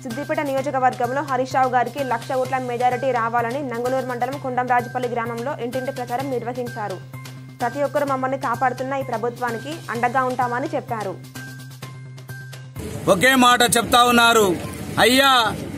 సిద్దిపేట నియోజకవర్గంలో హరీష్ రావు గారికి లక్ష ఓట్ల మెజారిటీ రావాలని నంగునూరు మండలం కొండంరాజుపల్లి గ్రామంలో ఇంటింటి ప్రచారం నిర్వహించారు ప్రతి ఒక్కరూ మమ్మల్ని కాపాడుతున్న ఈ ప్రభుత్వానికి అండగా ఉంటామని చెప్పారు ఒకే మాట చెప్తా ఉన్నారు అయ్యా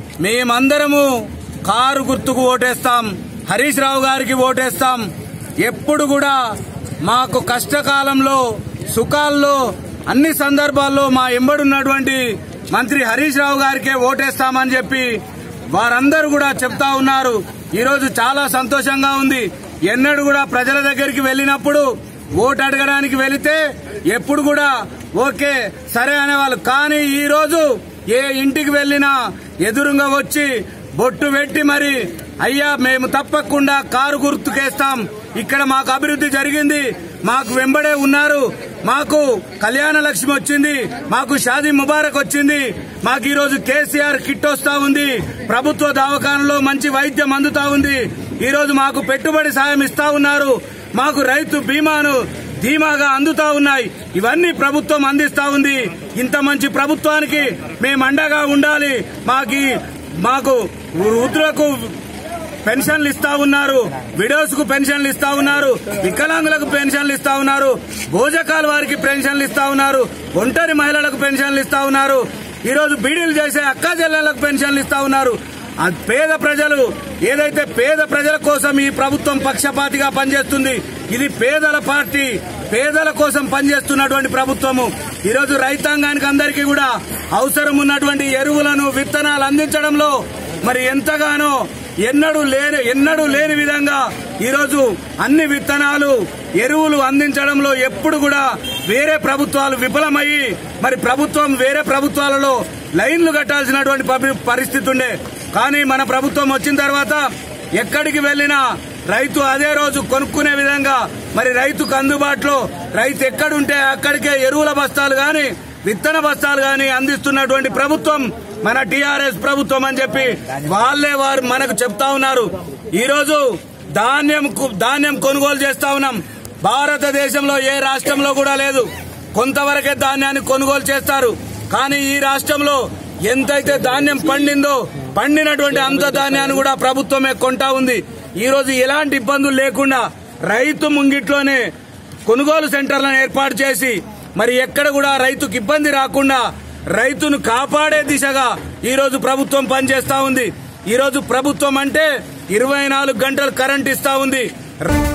మేమందరము కారు గుర్తుకు ఓటేస్తాం హరీష్ రావు గారికి ఓటేస్తాం ఎప్పుడు కూడా మాకు కష్టకాలంలో సుఖాల్లో అన్ని సందర్భాల్లో మా ఎంబడున్నటువంటి మంత్రి హరీష్ రావు గారికే ఓటేస్తామని చెప్పి వారందరూ కూడా చెప్తా ఉన్నారు ఈరోజు చాలా సంతోషంగా ఉంది ఎన్నడూ కూడా ప్రజల దగ్గరికి వెళ్ళినప్పుడు ఓటు అడగడానికి వెళితే ఎప్పుడు కూడా ఓకే సరే అనేవాళ్ళు కానీ ఈ రోజు ఏ ఇంటికి వెళ్ళినా ఎదురుగా వచ్చి బొట్టు పెట్టి మరి అయ్యా మేము తప్పకుండా కారు గుర్తుకేస్తాం ఇక్కడ మాకు అభివృద్ధి జరిగింది మాకు వెంబడే ఉన్నారు మాకు కళ్యాణ లక్ష్మి వచ్చింది మాకు షాదీ ముబారక్ వచ్చింది మాకు ఈ రోజు కేసీఆర్ కిట్ వస్తా ఉంది ప్రభుత్వ దవాఖానలో మంచి వైద్యం అందుతా ఉంది ఈ రోజు మాకు పెట్టుబడి సాయం ఇస్తా ఉన్నారు మాకు రైతు బీమాను ధీమాగా అందుతా ఉన్నాయి ఇవన్నీ ప్రభుత్వం అందిస్తా ఉంది ఇంత మంచి ప్రభుత్వానికి మేము అండగా ఉండాలి మాకి మాకు వృద్ధులకు పెన్షన్లు ఇస్తా ఉన్నారు విడోస్ కు పెన్షన్లు ఇస్తా ఉన్నారు వికలాంగులకు పెన్షన్లు ఇస్తా ఉన్నారు భోజకాల వారికి పెన్షన్లు ఇస్తా ఉన్నారు ఒంటరి మహిళలకు పెన్షన్లు ఇస్తా ఉన్నారు ఈ రోజు బీడీలు చేసే అక్క చెల్లెలకు పెన్షన్లు ఇస్తా ఉన్నారు ఆ పేద ప్రజలు ఏదైతే పేద ప్రజల కోసం ఈ ప్రభుత్వం పక్షపాతిగా పనిచేస్తుంది ఇది పేదల పార్టీ పేదల కోసం పనిచేస్తున్నటువంటి ప్రభుత్వము ఈ రోజు రైతాంగానికి అందరికీ కూడా అవసరం ఉన్నటువంటి ఎరువులను విత్తనాలు అందించడంలో మరి ఎంతగానో ఎన్నడూ లేని ఎన్నడూ లేని విధంగా ఈరోజు అన్ని విత్తనాలు ఎరువులు అందించడంలో ఎప్పుడు కూడా వేరే ప్రభుత్వాలు విఫలమయ్యి మరి ప్రభుత్వం వేరే ప్రభుత్వాలలో లైన్లు కట్టాల్సినటువంటి పరి- పరిస్థితి ఉండే కానీ మన ప్రభుత్వం వచ్చిన తర్వాత ఎక్కడికి వెళ్ళినా రైతు అదే రోజు కొనుక్కునే విధంగా మరి రైతుకు అందుబాటులో రైతు ఎక్కడుంటే అక్కడికే ఎరువుల బస్తాలు గాని విత్తన బస్తాలు గాని అందిస్తున్నటువంటి ప్రభుత్వం మన టిఆర్ఎస్ ప్రభుత్వం అని చెప్పి వాళ్ళే వారు మనకు చెప్తా ఉన్నారు ఈ రోజు ధాన్యం కు- ధాన్యం కొనుగోలు చేస్తా ఉన్నాం భారతదేశంలో ఏ రాష్ట్రంలో కూడా లేదు కొంతవరకే ధాన్యాన్ని కొనుగోలు చేస్తారు కానీ ఈ రాష్ట్రంలో ఎంతైతే ధాన్యం పండిందో పండినటువంటి అంత ధాన్యాన్ని కూడా ప్రభుత్వమే కొంటా ఉంది ఈ రోజు ఎలాంటి ఇబ్బందులు లేకుండా రైతు ముంగిట్లోనే కొనుగోలు సెంటర్లను ఏర్పాటు చేసి మరి ఎక్కడ కూడా రైతుకు ఇబ్బంది రాకుండా రైతును కాపాడే దిశగా ఈ రోజు ప్రభుత్వం పనిచేస్తా ఉంది ఈ రోజు ప్రభుత్వం అంటే ఇరవై నాలుగు గంటలు కరెంట్ ఇస్తా ఉంది